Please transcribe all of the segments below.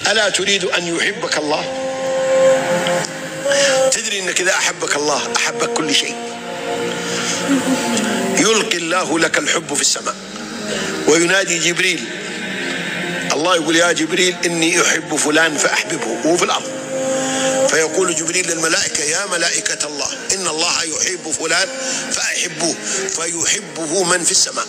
ألا تريد أن يحبك الله تدري أنك إذا أحبك الله أحبك كل شيء يلقي الله لك الحب في السماء وينادي جبريل الله يقول يا جبريل إني أحب فلان فأحببه وهو في الأرض فيقول جبريل للملائكة يا ملائكة الله إن الله يحب فلان فأحبوه فيحبه من في السماء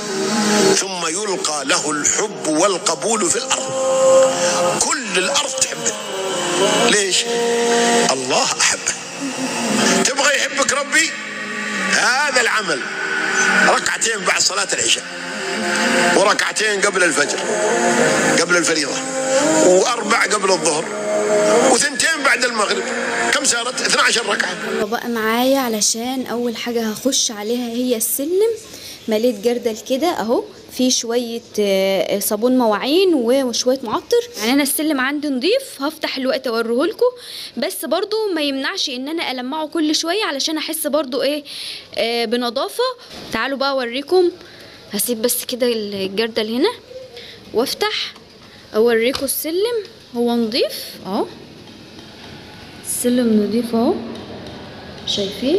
ثم يلقى له الحب والقبول في الأرض كل الأرض تحبه ليش الله أحبه تبغى يحبك ربي هذا العمل ركعتين بعد صلاة العشاء وركعتين قبل الفجر قبل الفريضة وأربع قبل الظهر وثنتين بعد المغرب كم صارت 12 ركعة يلا بقى معايا علشان اول حاجه هخش عليها هي السلم مليت جردل كده اهو في شويه آه، صابون مواعين وشويه معطر يعني انا السلم عندي نضيف هفتح الوقت اوريهولكم بس برضو ما يمنعش ان انا المعه كل شويه علشان احس برضو ايه آه، بنظافه تعالوا بقى اوريكم هسيب بس كده الجردل هنا وافتح اوريكم السلم هو نضيف اهو السلم نضيف اهو شايفين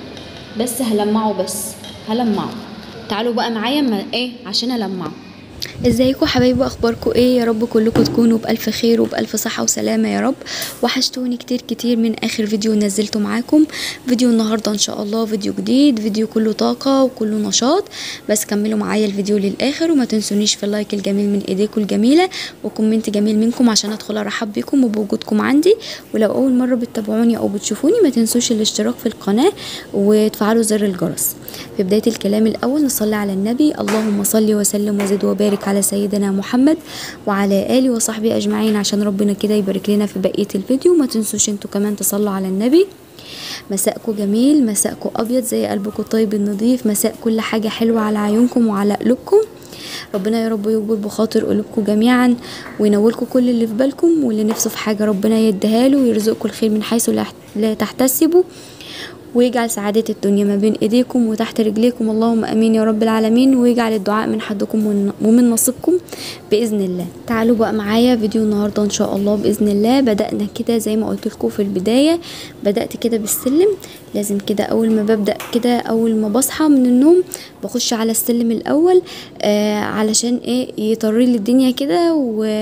بس هلمعه بس هلمعه تعالوا بقى معايا ما ايه عشان المعه ازيكم حبايبي اخباركم ايه يا رب كلكم تكونوا بالف خير وبالف صحه وسلامه يا رب وحشتوني كتير كتير من اخر فيديو نزلته معاكم فيديو النهارده ان شاء الله فيديو جديد فيديو كله طاقه وكله نشاط بس كملوا معايا الفيديو للاخر وما تنسونيش في اللايك الجميل من ايديكم الجميله وكومنت جميل منكم عشان ادخل ارحب بكم وبوجودكم عندي ولو اول مره بتتابعوني او بتشوفوني ما تنسوش الاشتراك في القناه وتفعلوا زر الجرس في بدايه الكلام الاول نصلي على النبي اللهم صل وسلم وزد وبارك على سيدنا محمد وعلى اله وصحبه اجمعين عشان ربنا كده يبارك لنا في بقيه الفيديو ما تنسوش انتوا كمان تصلوا على النبي مساءكم جميل مساءكم ابيض زي قلبكم الطيب النظيف مساء كل حاجه حلوه على عيونكم وعلى قلوبكم ربنا يا رب يجبر بخاطر قلوبكم جميعا وينولكم كل اللي في بالكم واللي نفسه في حاجه ربنا يديها له ويرزقكم الخير من حيث لا- لا تحتسبوا ويجعل سعادة الدنيا ما بين ايديكم وتحت رجليكم اللهم امين يا رب العالمين ويجعل الدعاء من حدكم ومن- ومن نصيبكم باذن الله تعالوا بقى معايا فيديو النهارده ان شاء الله باذن الله بدانا كده زي ما قلت لكم في البدايه بدات كده بالسلم لازم كده اول ما ببدا كده اول ما بصحى من النوم بخش على السلم الاول آه علشان ايه يطري لي الدنيا كده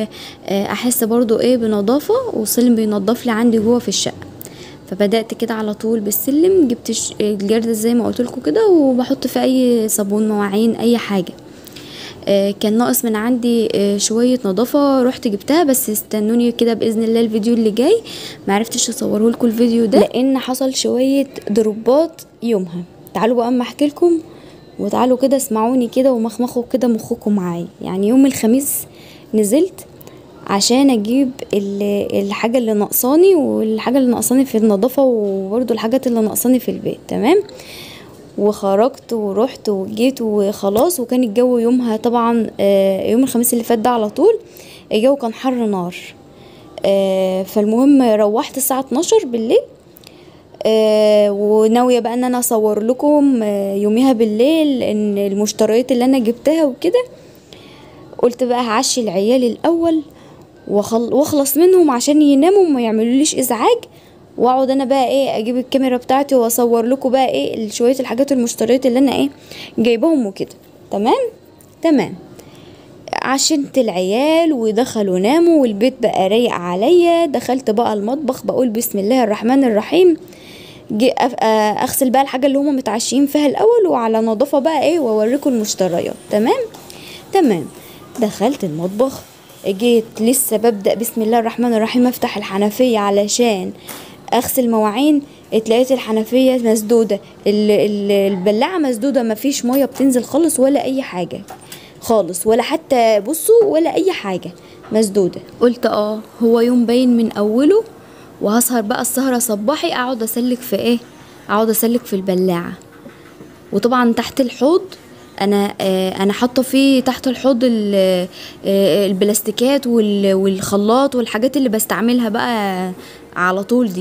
واحس برضو ايه بنظافه والسلم بينضف لي عندي جوه في الشقه فبدات كده على طول بالسلم جبت ش- الجردل زي ما قلت لكم كده وبحط في اي صابون مواعين اي حاجه آه، كان ناقص من عندي آه، شويه نظافه رحت جبتها بس استنوني كده باذن الله الفيديو اللي جاي معرفتش اصوره لكم الفيديو ده لان حصل شويه ضربات يومها تعالوا بقى اما احكي لكم وتعالوا كده اسمعوني كده ومخمخوا كده مخكم معايا يعني يوم الخميس نزلت عشان اجيب ال- الحاجه اللي ناقصاني والحاجه اللي ناقصاني في النظافه وبرضو الحاجات اللي ناقصاني في البيت تمام وخرجت ورحت وجيت وخلاص وكان الجو يومها طبعا آه، يوم الخميس اللي فات ده على طول الجو كان حر نار آه، فالمهم روحت الساعه 12 بالليل آه وناويه بقى ان انا اصور لكم آه يوميها بالليل ان المشتريات اللي انا جبتها وكده قلت بقى هعشي العيال الاول وخل- واخلص منهم عشان يناموا وما يعملوليش ازعاج واقعد انا بقى ايه اجيب الكاميرا بتاعتي واصور لكم بقى ايه شويه الحاجات المشتريات اللي انا ايه جايباهم وكده تمام تمام عشنت العيال ودخلوا ناموا والبيت بقى رايق عليا دخلت بقى المطبخ بقول بسم الله الرحمن الرحيم جي أف- آه، اغسل بقى الحاجه اللي هما متعشيين فيها الاول وعلى نظافه بقى ايه واوريكم المشتريات تمام تمام دخلت المطبخ جيت لسه ببدأ بسم الله الرحمن الرحيم افتح الحنفية علشان اغسل مواعين اتلاقيت الحنفية مسدودة ال- ال- البلاعة مسدودة مفيش مية بتنزل خالص ولا اي حاجة خالص ولا حتى بصوا ولا اي حاجة مسدودة قلت اه هو يوم باين من اوله وهسهر بقى السهرة صباحي اقعد اسلك في ايه اقعد اسلك في البلاعة وطبعا تحت الحوض انا آه، انا حاطه فيه تحت الحوض ال- آه، البلاستيكات وال- والخلاط والحاجات اللي بستعملها بقى على طول دي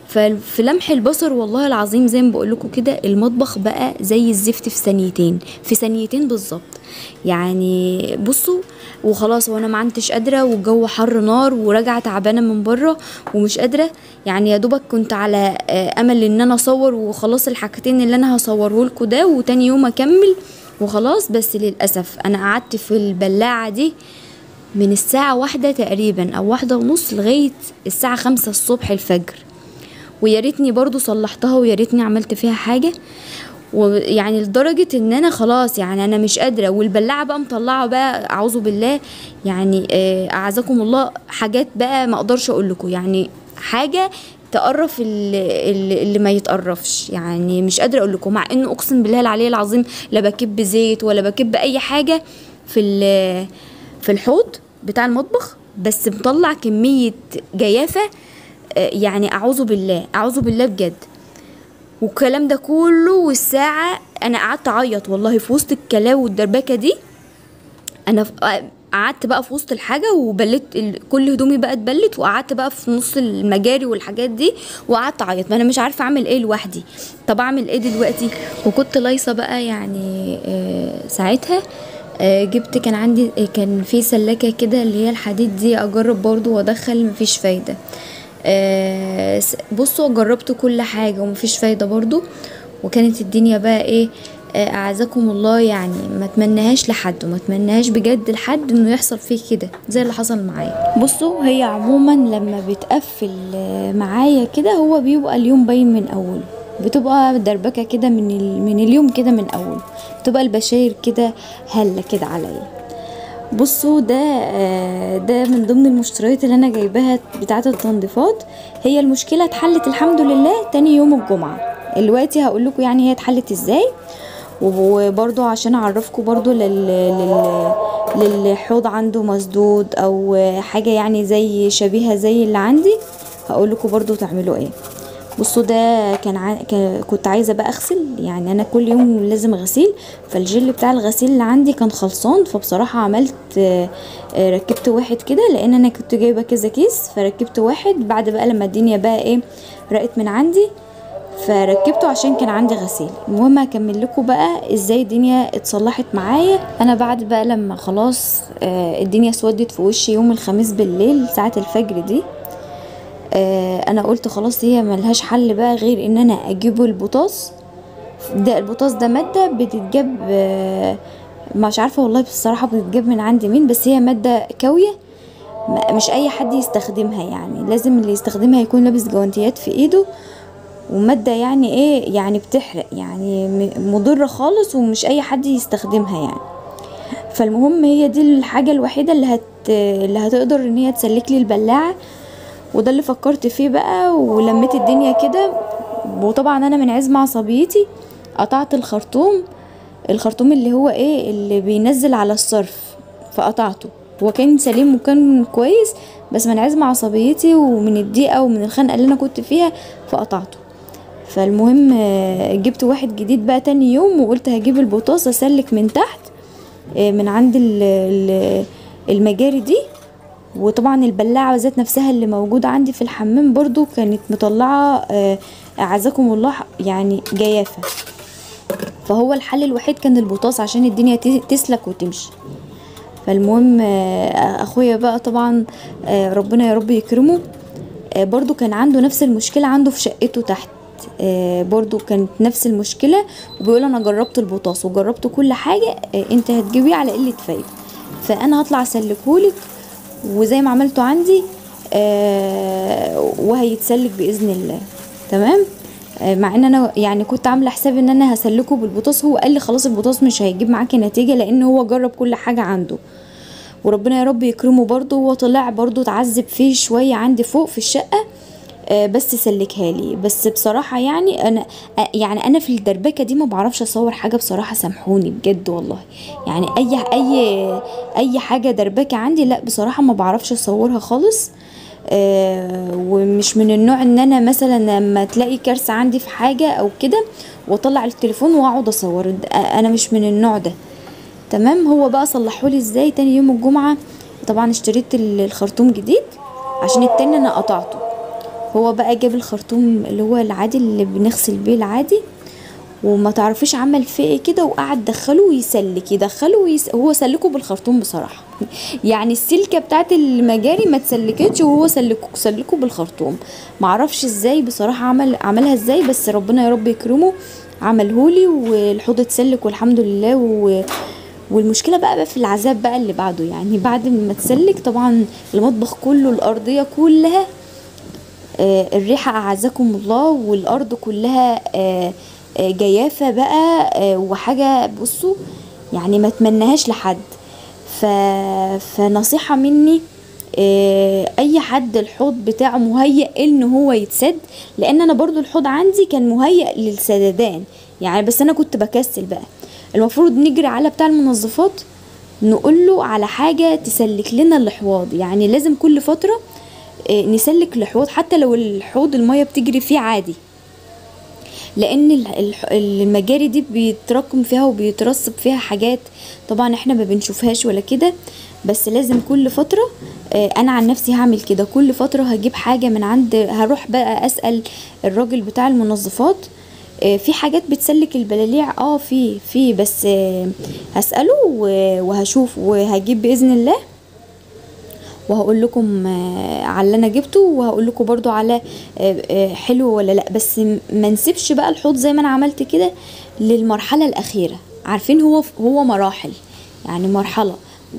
ففي لمح البصر والله العظيم زي ما بقول لكم كده المطبخ بقى زي الزفت في ثانيتين في ثانيتين بالظبط يعني بصوا وخلاص وانا ما عدتش قادره والجو حر نار وراجعه تعبانه من بره ومش قادره يعني يا دوبك كنت على آه، امل ان انا اصور وخلاص الحاجتين اللي انا هصوره لكم ده وتاني يوم اكمل وخلاص بس للاسف انا قعدت في البلاعه دي من الساعة واحدة تقريبا أو واحدة ونص لغاية الساعة خمسة الصبح الفجر ويا ريتني برضو صلحتها ويا ريتني عملت فيها حاجة ويعني لدرجة ان انا خلاص يعني انا مش قادرة والبلاعة بقى مطلعة بقى اعوذ بالله يعني آه، اعزكم الله حاجات بقى ما اقدرش اقول لكم يعني حاجة تقرف اللي, اللي اللي ما يتقرفش يعني مش قادرة اقول لكم مع انه اقسم بالله العلي العظيم لا بكب زيت ولا بكب اي حاجة في ال- في الحوض بتاع المطبخ بس مطلع كمية جيافة آه، يعني اعوذ بالله اعوذ بالله بجد والكلام ده كله والساعة أنا قعدت أعيط والله في وسط الكلاوي والدربكة دي أنا ف- قعدت بقى في وسط الحاجة وبلت ال- كل هدومي بقى اتبلت وقعدت بقى في نص المجاري والحاجات دي وقعدت أعيط ما أنا مش عارفة أعمل إيه لوحدي طب أعمل إيه دلوقتي وكنت لايصة بقى يعني آه، ساعتها آه، جبت كان عندي آه، كان في سلاكة كده اللي هي الحديد دي أجرب برضو وأدخل مفيش فايدة آه، س- بصوا جربت كل حاجة ومفيش فايدة برضو وكانت الدنيا بقى ايه آه، اعزكم الله يعني ما اتمناهاش لحد وما اتمناهاش بجد لحد انه يحصل فيه كده زي اللي حصل معايا بصوا هي عموما لما بتقفل آه، معايا كده هو بيبقى اليوم باين من اوله بتبقى دربكه كده من ال... من اليوم كده من اوله بتبقى البشاير كده هله كده عليا بصوا ده آه، ده من ضمن المشتريات اللي انا جايباها بتاعه التنظيفات هي المشكله اتحلت الحمد لله تاني يوم الجمعه دلوقتي هقول لكم يعني هي اتحلت ازاي وبرضو عشان اعرفكم برضو لل... لل... للحوض عنده مسدود او حاجه يعني زي شبيهه زي اللي عندي هقول لكم برضو تعملوا ايه بصوا ده كان ع... كان- كنت عايزه بقى اغسل يعني انا كل يوم لازم غسيل فالجل بتاع الغسيل اللي عندي كان خلصان فبصراحه عملت آه، آه، ركبت واحد كده لان انا كنت جايبه كذا كيس فركبت واحد بعد بقى لما الدنيا بقى ايه رقت من عندي فركبته عشان كان عندي غسيل المهم هكمل لكم بقى ازاي الدنيا اتصلحت معايا انا بعد بقى لما خلاص آه، الدنيا اسودت في وشي يوم الخميس بالليل ساعه الفجر دي آه، انا قلت خلاص هي ملهاش حل بقى غير ان انا اجيبه البوتاص ده البوتاص ده ماده بتتجاب آه، مش عارفه والله بصراحه بتتجاب من عند مين بس هي ماده كاويه م- مش اي حد يستخدمها يعني لازم اللي يستخدمها يكون لابس جوانتيات في ايده ومادة يعني ايه يعني بتحرق يعني م- مضرة خالص ومش اي حد يستخدمها يعني فالمهم هي دي الحاجة الوحيدة اللي هت اللي هتقدر ان هي تسلك لي البلاعة وده اللي فكرت فيه بقى ولميت الدنيا كده وطبعا انا من عزم عصبيتي قطعت الخرطوم الخرطوم اللي هو ايه اللي بينزل على الصرف فقطعته هو كان سليم وكان كويس بس من عزم عصبيتي ومن الضيقه ومن الخنقه اللي انا كنت فيها فقطعته فالمهم آه، جبت واحد جديد بقى تاني يوم وقلت هجيب البوتاص اسلك من تحت آه، من عند ال- ال- المجاري دي وطبعا البلاعة ذات نفسها اللي موجودة عندي في الحمام برضو كانت مطلعة آه، أعزكم الله يعني جيافة فهو الحل الوحيد كان البوتاص عشان الدنيا ت- تسلك وتمشي فالمهم آه، اخويا بقى طبعا آه، ربنا يا رب يكرمه آه، برضو كان عنده نفس المشكلة عنده في شقته تحت آه، برضو كانت نفس المشكلة وبيقول انا جربت البوتاص وجربت كل حاجة آه، انت هتجيبيه على قلة فايدة فانا هطلع اسلكهولك وزي ما عملته عندي آه، وهيتسلك باذن الله تمام آه، مع ان انا يعني كنت عامله حساب ان انا هسلكه بالبوتاص هو قال لي خلاص البوتاص مش هيجيب معاكي نتيجه لان هو جرب كل حاجه عنده وربنا يا رب يكرمه برضه هو طلع برضه اتعذب فيه شويه عندي فوق في الشقه آه، بس سلكها لي بس بصراحه يعني انا آه، يعني انا في الدربكه دي ما بعرفش اصور حاجه بصراحه سامحوني بجد والله يعني اي اي اي حاجه دربكه عندي لا بصراحه ما بعرفش اصورها خالص آه، ومش من النوع ان انا مثلا لما تلاقي كارثه عندي في حاجه او كده واطلع التليفون واقعد اصور د- انا مش من النوع ده تمام هو بقى صلحولي ازاي تاني يوم الجمعه طبعا اشتريت ال- الخرطوم جديد عشان التاني انا قطعته هو بقى جاب الخرطوم اللي هو العادي اللي بنغسل بيه العادي وما تعرفيش عمل فيه ايه كده وقعد دخله ويسلك يدخله ويس... هو سلكه بالخرطوم بصراحه يعني السلكه بتاعت المجاري ما تسلكتش وهو سلكه سلكه بالخرطوم معرفش ازاي بصراحه عمل عملها ازاي بس ربنا يا رب يكرمه عملهولي والحوض اتسلك والحمد لله و... والمشكله بقى, بقى في العذاب بقى اللي بعده يعني بعد ما تسلك طبعا المطبخ كله الارضيه كلها آه الريحه اعزكم الله والارض كلها آه آه جيافه بقى آه وحاجه بصوا يعني ما اتمنهاش لحد ف... فنصيحه مني آه اي حد الحوض بتاعه مهيأ ان هو يتسد لان انا برضو الحوض عندي كان مهيأ للسددان يعني بس انا كنت بكسل بقى المفروض نجري على بتاع المنظفات نقول له على حاجة تسلك لنا الحواض يعني لازم كل فترة نسلك الحوض حتى لو الحوض المية بتجري فيه عادي لان المجاري دي بيتراكم فيها وبيترسب فيها حاجات طبعا احنا ما بنشوفهاش ولا كده بس لازم كل فترة انا عن نفسي هعمل كده كل فترة هجيب حاجة من عند هروح بقى اسأل الراجل بتاع المنظفات في حاجات بتسلك البلاليع اه في في بس هسأله وهشوف وهجيب بإذن الله وهقول لكم على اللي انا جبته وهقول لكم برضو على حلو ولا لا بس ما نسيبش بقى الحوض زي ما انا عملت كده للمرحله الاخيره عارفين هو هو مراحل يعني مرحله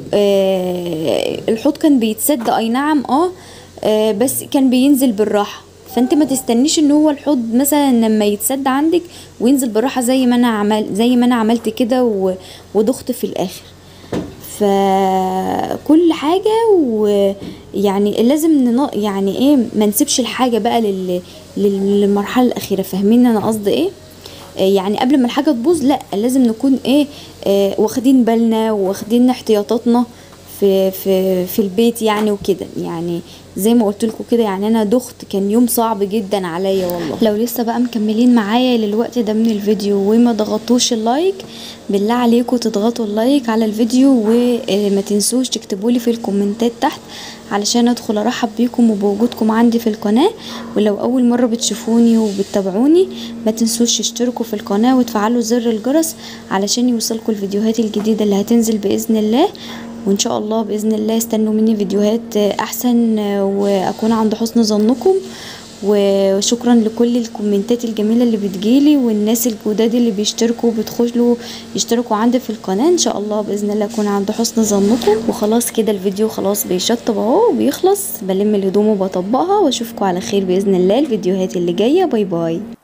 الحوض كان بيتسد اي نعم اه بس كان بينزل بالراحه فانت ما تستنيش ان هو الحوض مثلا لما يتسد عندك وينزل بالراحه زي ما انا عمل زي ما انا عملت كده وضغط في الاخر فكل حاجه ويعني لازم ننا يعني ايه ما نسيبش الحاجه بقى لل... للمرحله الاخيره فاهمين انا قصدي ايه يعني قبل ما الحاجه تبوظ لا لازم نكون ايه آه واخدين بالنا واخدين احتياطاتنا في في في البيت يعني وكده يعني زي ما قلت لكم كده يعني انا دخت كان يوم صعب جدا عليا والله لو لسه بقى مكملين معايا للوقت ده من الفيديو وما ضغطوش اللايك بالله عليكم تضغطوا اللايك على الفيديو وما تنسوش تكتبوا لي في الكومنتات تحت علشان ادخل ارحب بيكم وبوجودكم عندي في القناه ولو اول مره بتشوفوني وبتتابعوني ما تنسوش تشتركوا في القناه وتفعلوا زر الجرس علشان يوصلكم الفيديوهات الجديده اللي هتنزل باذن الله وان شاء الله باذن الله استنوا مني فيديوهات احسن واكون عند حسن ظنكم وشكرا لكل الكومنتات الجميلة اللي بتجيلي والناس الجداد اللي بيشتركوا بيدخلوا يشتركوا عندي في القناة ان شاء الله بإذن الله اكون عند حسن ظنكم وخلاص كده الفيديو خلاص بيشطب اهو وبيخلص بلم الهدوم وبطبقها واشوفكم على خير بإذن الله الفيديوهات اللي جاية باي باي